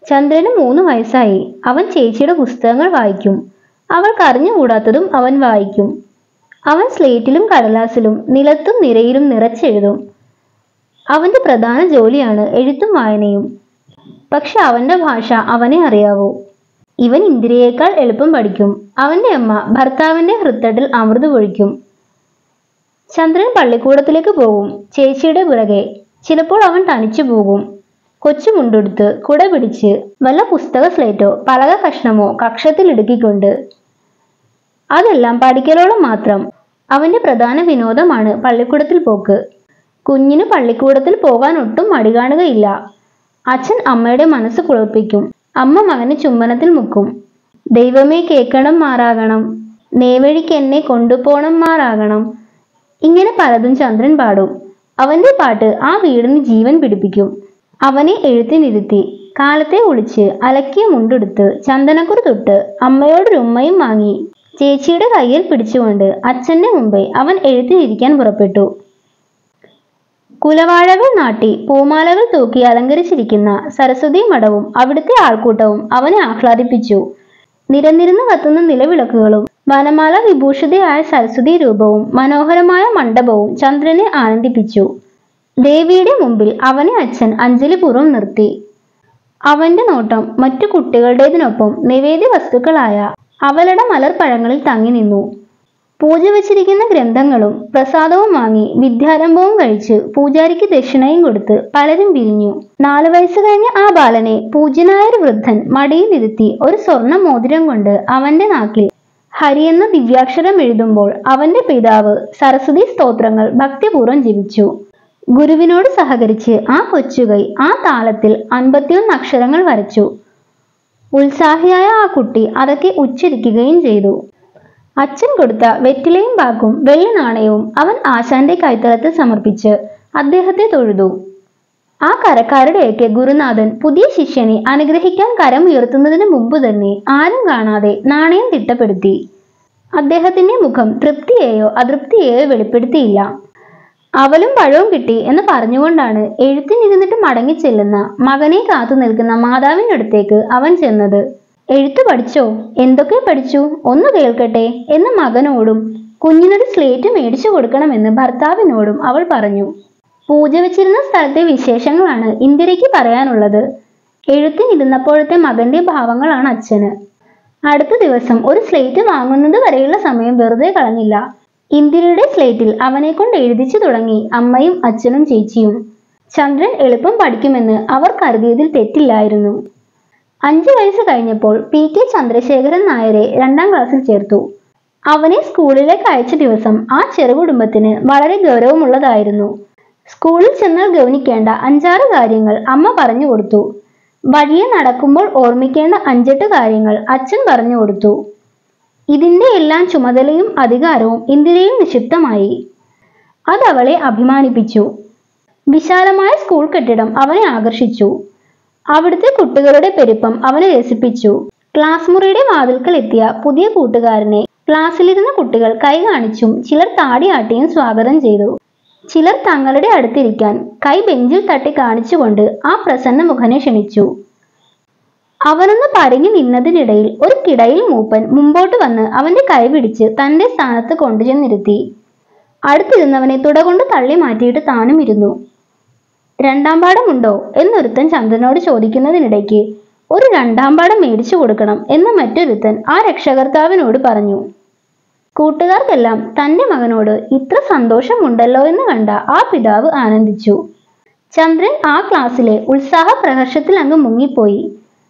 ചന്ദ്രന് മൂന്ന് വയസ്സായി അവൻ ചേച്ചിയുടെ പുസ്തകങ്ങൾ വായിക്കും അവൾക്ക് അറിഞ്ഞുകൂടാത്തതും അവൻ വായിക്കും അവൻ സ്ലേറ്റിലും കടലാസിലും നിലത്തും നിരയിലും നിറച്ചെഴുതും അവന്റെ പ്രധാന ജോലിയാണ് എഴുത്തും വായനയും പക്ഷെ അവന്റെ ഭാഷ അവനെ അറിയാവൂ ഇവൻ ഇന്ദിരയേക്കാൾ എളുപ്പം പഠിക്കും അവന്റെ അമ്മ ഭർത്താവിന്റെ ഹൃത്തട്ടിൽ അമൃത് പൊഴിക്കും ചന്ദ്രൻ പള്ളിക്കൂടത്തിലേക്ക് പോകും ചേച്ചിയുടെ പിറകെ ചിലപ്പോൾ അവൻ തനിച്ചു പോകും കൊച്ചു മുണ്ടെടുത്ത് കുട പിടിച്ച് വല്ല പുസ്തക സ്ലേറ്റോ പലക കഷ്ണമോ കക്ഷത്തിൽ ഇടുക്കിക്കൊണ്ട് അതെല്ലാം പഠിക്കലോളം മാത്രം അവന്റെ പ്രധാന വിനോദമാണ് പള്ളിക്കൂടത്തിൽ പോക്ക് കുഞ്ഞിന് പള്ളിക്കൂടത്തിൽ പോകാൻ ഒട്ടും മടി കാണുകയില്ല അച്ഛൻ അമ്മയുടെ മനസ്സ് കുളിർപ്പിക്കും അമ്മ മകന് ചുംബനത്തിൽ മുക്കും ദൈവമേ കേക്കണം മാറാകണം നേവഴിക്ക് എന്നെ കൊണ്ടുപോണം മാറാകണം ഇങ്ങനെ പലതും ചന്ദ്രൻ പാടും അവന്റെ പാട്ട് ആ വീടിന് ജീവൻ പിടിപ്പിക്കും അവനെ എഴുത്തിനിരുത്തി കാലത്തെ ഒളിച്ച് അലക്കിയ മുണ്ടെടുത്ത് ചന്ദനക്കുറി തൊട്ട് അമ്മയോടൊരു ഉമ്മയും വാങ്ങി ചേച്ചിയുടെ കയ്യിൽ പിടിച്ചുകൊണ്ട് അച്ഛന്റെ മുമ്പേ അവൻ എഴുത്തിനിരിക്കാൻ പുറപ്പെട്ടു കുലവാഴകൾ നാട്ടി പൂമാലകൾ തൂക്കി അലങ്കരിച്ചിരിക്കുന്ന സരസ്വതി മഠവും അവിടുത്തെ ആൾക്കൂട്ടവും അവനെ ആഹ്ലാദിപ്പിച്ചു നിരന്നിരുന്ന് കത്തുന്ന നിലവിളക്കുകളും വനമാല വിഭൂഷിതയായ സരസ്വതി രൂപവും മനോഹരമായ മണ്ഡപവും ചന്ദ്രനെ ആനന്ദിപ്പിച്ചു ദേവിയുടെ മുമ്പിൽ അവനെ അച്ഛൻ അഞ്ജലിപൂർവ്വം നിർത്തി അവന്റെ നോട്ടം മറ്റു കുട്ടികളുടേതിനൊപ്പം നിവേദ്യ വസ്തുക്കളായ അവളുടെ മലർപ്പഴങ്ങളിൽ തങ്ങി നിന്നു പൂജ വച്ചിരിക്കുന്ന ഗ്രന്ഥങ്ങളും പ്രസാദവും വാങ്ങി വിദ്യാരംഭവും കഴിച്ച് പൂജാരിക്ക് ദക്ഷിണയും കൊടുത്ത് പലരും പിരിഞ്ഞു നാലു വയസ്സ് കഴിഞ്ഞ ആ ബാലനെ പൂജ്യനായൊരു വൃദ്ധൻ മടിയിലിരുത്തി ഒരു സ്വർണ്ണ മോതിരം കൊണ്ട് അവന്റെ നാക്കിൽ ഹരി എന്ന ദിവ്യാക്ഷരം എഴുതുമ്പോൾ അവന്റെ പിതാവ് സരസ്വതി സ്തോത്രങ്ങൾ ഭക്തിപൂർവ്വം ജപിച്ചു ഗുരുവിനോട് സഹകരിച്ച് ആ കൊച്ചുകൈ ആ താളത്തിൽ അൻപത്തിയൊന്ന് അക്ഷരങ്ങൾ വരച്ചു ഉത്സാഹിയായ ആ കുട്ടി അതൊക്കെ ഉച്ചരിക്കുകയും ചെയ്തു അച്ഛൻ കൊടുത്ത വെറ്റിലയും പാക്കും വെള്ളി നാണയവും അവൻ ആശാന്റെ കൈത്തളത്തിൽ സമർപ്പിച്ച് അദ്ദേഹത്തെ തൊഴുതു ആ കരക്കാരുടെയൊക്കെ ഗുരുനാഥൻ പുതിയ ശിഷ്യനെ അനുഗ്രഹിക്കാൻ കരം ഉയർത്തുന്നതിന് മുമ്പ് തന്നെ ആരും കാണാതെ നാണയം തിട്ടപ്പെടുത്തി അദ്ദേഹത്തിന്റെ മുഖം തൃപ്തിയെയോ അതൃപ്തിയെയോ വെളിപ്പെടുത്തിയില്ല അവലും പഴവും കിട്ടി എന്ന് പറഞ്ഞുകൊണ്ടാണ് എഴുത്തിനിരുന്നിട്ട് മടങ്ങി ചെല്ലുന്ന മകനെ കാത്തു നിൽക്കുന്ന മാതാവിൻ്റെ അടുത്തേക്ക് അവൻ ചെന്നത് എഴുത്ത് പഠിച്ചോ എന്തൊക്കെ പഠിച്ചു ഒന്ന് കേൾക്കട്ടെ എന്ന് മകനോടും കുഞ്ഞിനൊരു സ്ലേറ്റ് മേടിച്ചു കൊടുക്കണമെന്ന് ഭർത്താവിനോടും അവൾ പറഞ്ഞു പൂജ വെച്ചിരുന്ന സ്ഥലത്തെ വിശേഷങ്ങളാണ് ഇന്ദിരയ്ക്ക് പറയാനുള്ളത് എഴുത്തിനിരുന്നപ്പോഴത്തെ മകന്റെ ഭാവങ്ങളാണ് അച്ഛന് അടുത്ത ദിവസം ഒരു സ്ലേറ്റ് വാങ്ങുന്നത് വരെയുള്ള സമയം വെറുതെ കളഞ്ഞില്ല ഇന്ദിരയുടെ സ്ലേറ്റിൽ അവനെ കൊണ്ട് എഴുതിച്ചു തുടങ്ങി അമ്മയും അച്ഛനും ചേച്ചിയും ചന്ദ്രൻ എളുപ്പം പഠിക്കുമെന്ന് അവർ കരുതിയതിൽ തെറ്റില്ലായിരുന്നു അഞ്ചു വയസ്സ് കഴിഞ്ഞപ്പോൾ പി കെ ചന്ദ്രശേഖരൻ നായരെ രണ്ടാം ക്ലാസ്സിൽ ചേർത്തു അവനെ സ്കൂളിലേക്ക് അയച്ച ദിവസം ആ ചെറുകുടുംബത്തിന് വളരെ ഗൗരവമുള്ളതായിരുന്നു സ്കൂളിൽ ചെന്നാൽ ഗൗനിക്കേണ്ട അഞ്ചാറ് കാര്യങ്ങൾ അമ്മ പറഞ്ഞു കൊടുത്തു വഴിയെ നടക്കുമ്പോൾ ഓർമ്മിക്കേണ്ട അഞ്ചെട്ട് കാര്യങ്ങൾ അച്ഛൻ പറഞ്ഞു കൊടുത്തു ഇതിന്റെ എല്ലാം ചുമതലയും അധികാരവും ഇന്ദിരയിൽ നിക്ഷിപ്തമായി അതവളെ അഭിമാനിപ്പിച്ചു വിശാലമായ സ്കൂൾ കെട്ടിടം അവനെ ആകർഷിച്ചു അവിടുത്തെ കുട്ടികളുടെ പെരുപ്പം അവനെ രസിപ്പിച്ചു ക്ലാസ് മുറിയുടെ വാതിൽക്കൽ എത്തിയ പുതിയ കൂട്ടുകാരനെ ക്ലാസ്സിലിരുന്ന കുട്ടികൾ കൈ കാണിച്ചും ചിലർ താടിയാട്ടിയും സ്വാഗതം ചെയ്തു ചിലർ തങ്ങളുടെ അടുത്തിരിക്കാൻ കൈ ബെഞ്ചിൽ തട്ടി കാണിച്ചുകൊണ്ട് ആ പ്രസന്ന മുഖനെ ക്ഷണിച്ചു അവനൊന്ന് പരങ്ങി നിന്നതിനിടയിൽ ഒരു കിടയിൽ മൂപ്പൻ മുമ്പോട്ട് വന്ന് അവന്റെ കൈ പിടിച്ച് തന്റെ സ്ഥാനത്ത് കൊണ്ടുചെന്നിരുത്തി അടുത്തിരുന്നവനെ തുടകൊണ്ട് തള്ളി മാറ്റിയിട്ട് താനും ഇരുന്നു രണ്ടാം പാഠമുണ്ടോ എന്നൊരുത്തൻ ചന്ദ്രനോട് ചോദിക്കുന്നതിനിടയ്ക്ക് ഒരു രണ്ടാം പാഠം മേടിച്ചു കൊടുക്കണം എന്ന് മറ്റൊരുത്തൻ ആ രക്ഷകർത്താവിനോട് പറഞ്ഞു കൂട്ടുകാർക്കെല്ലാം തന്റെ മകനോട് ഇത്ര സന്തോഷമുണ്ടല്ലോ എന്ന് കണ്ട ആ പിതാവ് ആനന്ദിച്ചു ചന്ദ്രൻ ആ ക്ലാസ്സിലെ ഉത്സാഹ പ്രഹർഷത്തിൽ അങ്ങ് മുങ്ങിപ്പോയി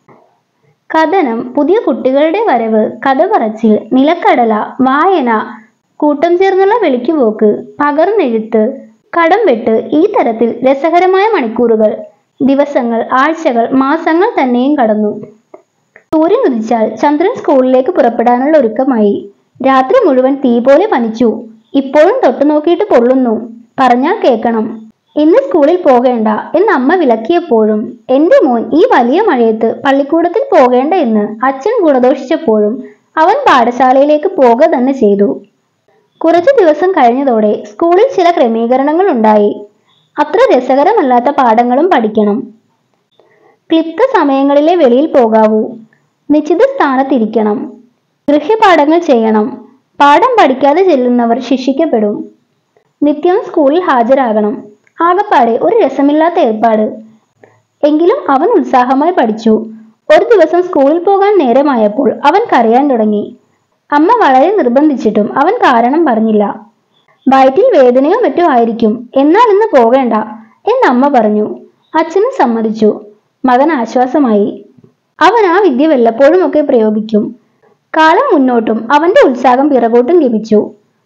കഥനം പുതിയ കുട്ടികളുടെ വരവ് കഥ പറച്ചിൽ നിലക്കടല വായന കൂട്ടം ചേർന്നുള്ള വെളിക്കുപോക്ക് പകർന്നെഴുത്ത് കടം വെട്ട് ഈ തരത്തിൽ രസകരമായ മണിക്കൂറുകൾ ദിവസങ്ങൾ ആഴ്ചകൾ മാസങ്ങൾ തന്നെയും കടന്നു സൂര്യൻ ഉദിച്ചാൽ ചന്ദ്രൻ സ്കൂളിലേക്ക് പുറപ്പെടാനുള്ള ഒരുക്കമായി രാത്രി മുഴുവൻ തീ പോലെ പനിച്ചു ഇപ്പോഴും തൊട്ടു നോക്കിയിട്ട് പൊള്ളുന്നു പറഞ്ഞാൽ കേൾക്കണം ഇന്ന് സ്കൂളിൽ പോകേണ്ട എന്ന് അമ്മ വിലക്കിയപ്പോഴും എന്റെ മോൻ ഈ വലിയ മഴയത്ത് പള്ളിക്കൂടത്തിൽ പോകേണ്ട എന്ന് അച്ഛൻ ഗുണദോഷിച്ചപ്പോഴും അവൻ പാഠശാലയിലേക്ക് പോക തന്നെ ചെയ്തു കുറച്ചു ദിവസം കഴിഞ്ഞതോടെ സ്കൂളിൽ ചില ക്രമീകരണങ്ങൾ ഉണ്ടായി അത്ര രസകരമല്ലാത്ത പാഠങ്ങളും പഠിക്കണം ക്ലിപ്ത സമയങ്ങളിലെ വെളിയിൽ പോകാവൂ നിശ്ചിത സ്ഥാനത്തിരിക്കണം ഗൃഹ്യപാഠങ്ങൾ ചെയ്യണം പാഠം പഠിക്കാതെ ചെല്ലുന്നവർ ശിക്ഷിക്കപ്പെടും നിത്യം സ്കൂളിൽ ഹാജരാകണം ആകപ്പാടെ ഒരു രസമില്ലാത്ത ഏർപ്പാട് എങ്കിലും അവൻ ഉത്സാഹമായി പഠിച്ചു ഒരു ദിവസം സ്കൂളിൽ പോകാൻ നേരമായപ്പോൾ അവൻ കരയാൻ തുടങ്ങി അമ്മ വളരെ നിർബന്ധിച്ചിട്ടും അവൻ കാരണം പറഞ്ഞില്ല വയറ്റിൽ വേദനയോ മറ്റോ ആയിരിക്കും എന്നാൽ ഇന്ന് പോകേണ്ട എന്ന് അമ്മ പറഞ്ഞു അച്ഛനും സമ്മതിച്ചു മകൻ ആശ്വാസമായി അവൻ ആ വിദ്യ വല്ലപ്പോഴും ഒക്കെ പ്രയോഗിക്കും കാലം മുന്നോട്ടും അവന്റെ ഉത്സാഹം പിറകോട്ടും ലഭിച്ചു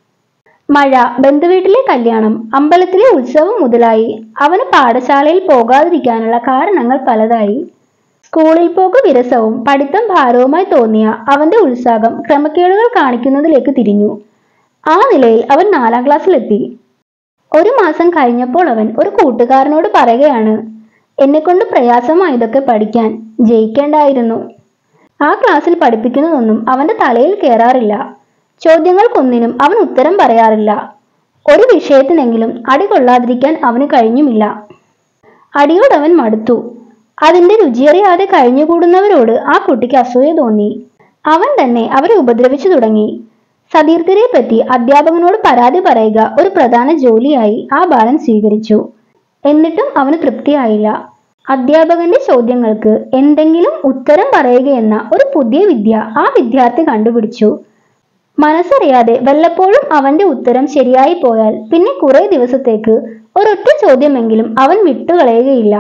മഴ ബന്ധുവീട്ടിലെ കല്യാണം അമ്പലത്തിലെ ഉത്സവം മുതലായി അവന് പാഠശാലയിൽ പോകാതിരിക്കാനുള്ള കാരണങ്ങൾ പലതായി സ്കൂളിൽ പോക്ക് വിരസവും പഠിത്തം ഭാരവുമായി തോന്നിയ അവന്റെ ഉത്സാഹം ക്രമക്കേടുകൾ കാണിക്കുന്നതിലേക്ക് തിരിഞ്ഞു ആ നിലയിൽ അവൻ നാലാം ക്ലാസ്സിലെത്തി ഒരു മാസം കഴിഞ്ഞപ്പോൾ അവൻ ഒരു കൂട്ടുകാരനോട് പറയുകയാണ് എന്നെക്കൊണ്ട് പ്രയാസമായതൊക്കെ പഠിക്കാൻ ജയിക്കേണ്ടായിരുന്നു ആ ക്ലാസ്സിൽ പഠിപ്പിക്കുന്നതൊന്നും അവന്റെ തലയിൽ കയറാറില്ല ചോദ്യങ്ങൾക്കൊന്നിനും അവൻ ഉത്തരം പറയാറില്ല ഒരു വിഷയത്തിനെങ്കിലും അടി കൊള്ളാതിരിക്കാൻ അവന് കഴിഞ്ഞുമില്ല അടിയോട് അവൻ മടുത്തു അതിന്റെ രുചിയറിയാതെ കഴിഞ്ഞുകൂടുന്നവരോട് ആ കുട്ടിക്ക് അസൂയ തോന്നി അവൻ തന്നെ അവരെ ഉപദ്രവിച്ചു തുടങ്ങി സതീർത്ഥരെ പറ്റി അധ്യാപകനോട് പരാതി പറയുക ഒരു പ്രധാന ജോലിയായി ആ ബാലൻ സ്വീകരിച്ചു എന്നിട്ടും അവന് തൃപ്തിയായില്ല അധ്യാപകന്റെ ചോദ്യങ്ങൾക്ക് എന്തെങ്കിലും ഉത്തരം പറയുകയെന്ന ഒരു പുതിയ വിദ്യ ആ വിദ്യാർത്ഥി കണ്ടുപിടിച്ചു മനസ്സറിയാതെ വല്ലപ്പോഴും അവന്റെ ഉത്തരം ശരിയായി പോയാൽ പിന്നെ കുറെ ദിവസത്തേക്ക് ഒരൊറ്റ ചോദ്യമെങ്കിലും അവൻ വിട്ടുകളയുകയില്ല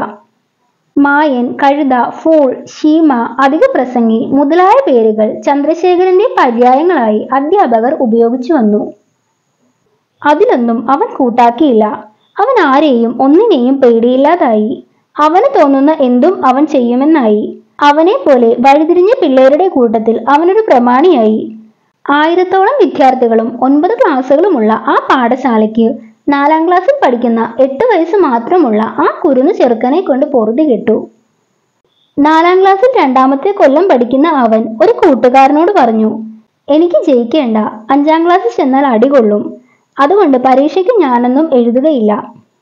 മായൻ കഴുത ഫൂൾ ശീമ അധിക പ്രസംഗി മുതലായ പേരുകൾ ചന്ദ്രശേഖരന്റെ പര്യായങ്ങളായി അധ്യാപകർ ഉപയോഗിച്ചു വന്നു അതിലൊന്നും അവൻ കൂട്ടാക്കിയില്ല അവൻ ആരെയും ഒന്നിനെയും പേടിയില്ലാതായി അവന് തോന്നുന്ന എന്തും അവൻ ചെയ്യുമെന്നായി അവനെ പോലെ വഴിതിരിഞ്ഞ പിള്ളേരുടെ കൂട്ടത്തിൽ അവനൊരു പ്രമാണിയായി ആയിരത്തോളം വിദ്യാർത്ഥികളും ഒൻപത് ക്ലാസ്സുകളുമുള്ള ആ പാഠശാലയ്ക്ക് നാലാം ക്ലാസ്സിൽ പഠിക്കുന്ന എട്ട് വയസ്സ് മാത്രമുള്ള ആ കുരുന്നു ചെറുക്കനെ കൊണ്ട് പൊറുതി കെട്ടു നാലാം ക്ലാസ്സിൽ രണ്ടാമത്തെ കൊല്ലം പഠിക്കുന്ന അവൻ ഒരു കൂട്ടുകാരനോട് പറഞ്ഞു എനിക്ക് ജയിക്കേണ്ട അഞ്ചാം ക്ലാസ്സിൽ ചെന്നാൽ അടികൊള്ളും അതുകൊണ്ട് പരീക്ഷയ്ക്ക് ഞാനൊന്നും എഴുതുകയില്ല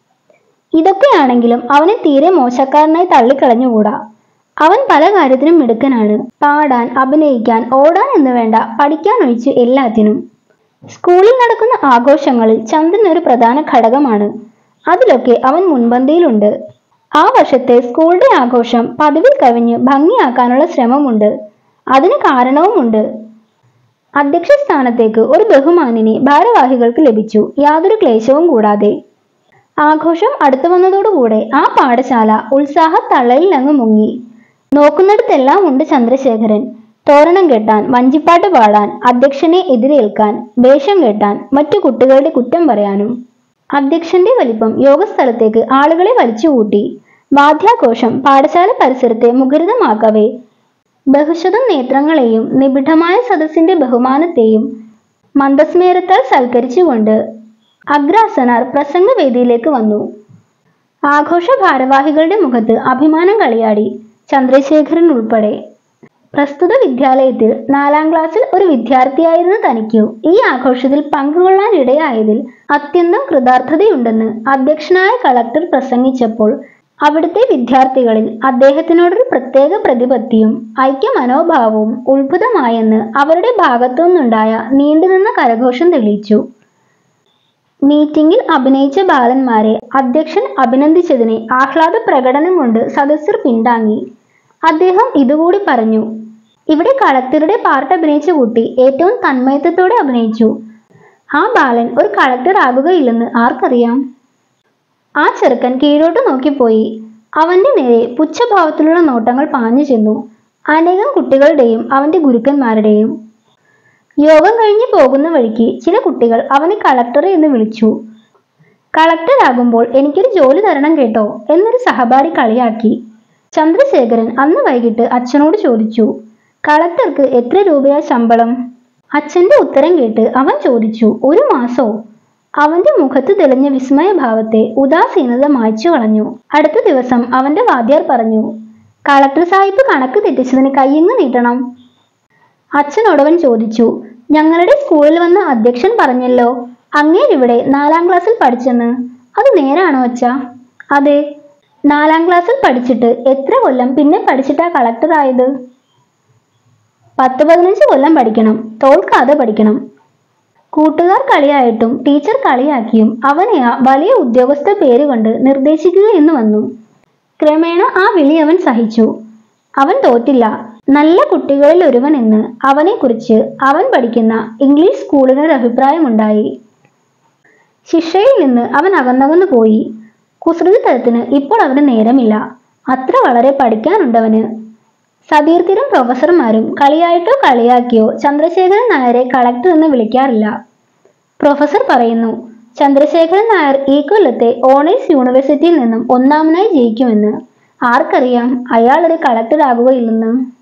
ഇതൊക്കെയാണെങ്കിലും അവനെ തീരെ മോശക്കാരനായി തള്ളിക്കളഞ്ഞുകൂടാ അവൻ പല കാര്യത്തിനും മിടുക്കനാണ് പാടാൻ അഭിനയിക്കാൻ ഓടാൻ എന്ന് വേണ്ട പഠിക്കാൻ ഒഴിച്ച് എല്ലാത്തിനും സ്കൂളിൽ നടക്കുന്ന ആഘോഷങ്ങളിൽ ചന്ദ്രൻ ഒരു പ്രധാന ഘടകമാണ് അതിലൊക്കെ അവൻ മുൻപന്തിയിലുണ്ട് ആ വർഷത്തെ സ്കൂളിന്റെ ആഘോഷം പതിവിൽ കവിഞ്ഞ് ഭംഗിയാക്കാനുള്ള ശ്രമമുണ്ട് അതിന് കാരണവുമുണ്ട് അധ്യക്ഷ സ്ഥാനത്തേക്ക് ഒരു ബഹുമാനിനെ ഭാരവാഹികൾക്ക് ലഭിച്ചു യാതൊരു ക്ലേശവും കൂടാതെ ആഘോഷം അടുത്തു വന്നതോടുകൂടെ ആ പാഠശാല ഉത്സാഹ തള്ളലിൽ അങ്ങ് മുങ്ങി നോക്കുന്നിടത്തെല്ലാം ഉണ്ട് ചന്ദ്രശേഖരൻ തോരണം കെട്ടാൻ വഞ്ചിപ്പാട്ട് പാടാൻ അധ്യക്ഷനെ എതിരേൽക്കാൻ വേഷം കെട്ടാൻ മറ്റു കുട്ടികളുടെ കുറ്റം പറയാനും അധ്യക്ഷന്റെ വലിപ്പം യോഗസ്ഥലത്തേക്ക് ആളുകളെ വലിച്ചുകൂട്ടി വാദ്യാഘോഷം പാഠശാല പരിസരത്തെ മുഖരിതമാക്കവേ ബഹുശതം നേത്രങ്ങളെയും നിബിഡമായ സദസ്സിന്റെ ബഹുമാനത്തെയും മന്ദസ്മേരത്താൽ സൽക്കരിച്ചുകൊണ്ട് അഗ്രാസനാർ പ്രസംഗവേദിയിലേക്ക് വന്നു ആഘോഷ ഭാരവാഹികളുടെ മുഖത്ത് അഭിമാനം കളിയാടി ചന്ദ്രശേഖരൻ ഉൾപ്പെടെ പ്രസ്തുത വിദ്യാലയത്തിൽ നാലാം ക്ലാസ്സിൽ ഒരു വിദ്യാർത്ഥിയായിരുന്ന തനിക്കു ഈ ആഘോഷത്തിൽ പങ്കുകൊള്ളാൻ ഇടയായതിൽ അത്യന്തം കൃതാർത്ഥതയുണ്ടെന്ന് അധ്യക്ഷനായ കളക്ടർ പ്രസംഗിച്ചപ്പോൾ അവിടുത്തെ വിദ്യാർത്ഥികളിൽ അദ്ദേഹത്തിനോടൊരു പ്രത്യേക പ്രതിപത്തിയും ഐക്യ മനോഭാവവും ഉത്ഭുതമായെന്ന് അവരുടെ ഭാഗത്തുനിന്നുണ്ടായ നീണ്ടുനിന്ന കരഘോഷം തെളിയിച്ചു മീറ്റിംഗിൽ അഭിനയിച്ച ബാലന്മാരെ അധ്യക്ഷൻ അഭിനന്ദിച്ചതിനെ ആഹ്ലാദ പ്രകടനം കൊണ്ട് സദസ്യർ പിന്താങ്ങി അദ്ദേഹം ഇതുകൂടി പറഞ്ഞു ഇവിടെ കളക്ടറുടെ പാർട്ട് അഭിനയിച്ച കുട്ടി ഏറ്റവും തന്മയത്വത്തോടെ അഭിനയിച്ചു ആ ബാലൻ ഒരു കളക്ടർ ആകുകയില്ലെന്ന് ആർക്കറിയാം ആ ചെറുക്കൻ കീഴോട്ട് നോക്കിപ്പോയി അവന്റെ നേരെ പുച്ഛഭാവത്തിലുള്ള നോട്ടങ്ങൾ പാഞ്ഞു ചെന്നു അനേകം കുട്ടികളുടെയും അവന്റെ ഗുരുക്കന്മാരുടെയും യോഗം കഴിഞ്ഞ് പോകുന്ന വഴിക്ക് ചില കുട്ടികൾ അവനെ കളക്ടറെ എന്ന് വിളിച്ചു കളക്ടറാകുമ്പോൾ എനിക്കൊരു ജോലി തരണം കേട്ടോ എന്നൊരു സഹപാഠി കളിയാക്കി ചന്ദ്രശേഖരൻ അന്ന് വൈകിട്ട് അച്ഛനോട് ചോദിച്ചു കളക്ടർക്ക് എത്ര രൂപയാ ശമ്പളം അച്ഛന്റെ ഉത്തരം കേട്ട് അവൻ ചോദിച്ചു ഒരു മാസോ അവന്റെ മുഖത്ത് തെളിഞ്ഞ വിസ്മയഭാവത്തെ ഉദാസീനത മായ്ച്ചു കളഞ്ഞു അടുത്ത ദിവസം അവന്റെ വാദ്യാർ പറഞ്ഞു കളക്ടർ സാഹിബ് കണക്ക് തെറ്റിച്ചതിന് കയ്യങ്ങ് നീട്ടണം അച്ഛനോടവൻ ചോദിച്ചു ഞങ്ങളുടെ സ്കൂളിൽ വന്ന അധ്യക്ഷൻ പറഞ്ഞല്ലോ അങ്ങേരിവിടെ നാലാം ക്ലാസ്സിൽ പഠിച്ചെന്ന് അത് നേരാണോ അച്ഛ അതെ നാലാം ക്ലാസ്സിൽ പഠിച്ചിട്ട് എത്ര കൊല്ലം പിന്നെ പഠിച്ചിട്ടാ കളക്ടർ ആയത് പത്ത് പതിനഞ്ച് കൊല്ലം പഠിക്കണം തോൽക്കാതെ പഠിക്കണം കൂട്ടുകാർ കളിയായിട്ടും ടീച്ചർ കളിയാക്കിയും അവനെ ആ വലിയ ഉദ്യോഗസ്ഥ പേര് കൊണ്ട് നിർദ്ദേശിക്കുക എന്ന് വന്നു ക്രമേണ ആ വിളി അവൻ സഹിച്ചു അവൻ തോറ്റില്ല നല്ല കുട്ടികളിൽ ഒരുവൻ എന്ന് അവനെക്കുറിച്ച് അവൻ പഠിക്കുന്ന ഇംഗ്ലീഷ് സ്കൂളിനൊരു അഭിപ്രായമുണ്ടായി ശിക്ഷയിൽ നിന്ന് അവൻ അകന്നകന്നു പോയി കുസൃതി തരത്തിന് ഇപ്പോൾ അവന് നേരമില്ല അത്ര വളരെ പഠിക്കാനുണ്ടവന് സതീർത്ഥരും പ്രൊഫസർമാരും കളിയായിട്ടോ കളിയാക്കിയോ ചന്ദ്രശേഖരൻ നായരെ കളക്ടർ എന്ന് വിളിക്കാറില്ല പ്രൊഫസർ പറയുന്നു ചന്ദ്രശേഖരൻ നായർ ഈ കൊല്ലത്തെ ഓണേഴ്സ് യൂണിവേഴ്സിറ്റിയിൽ നിന്നും ഒന്നാമനായി ജയിക്കുമെന്ന് ആർക്കറിയാം അയാൾ ഒരു കളക്ടർ ആകുകയില്ലെന്ന്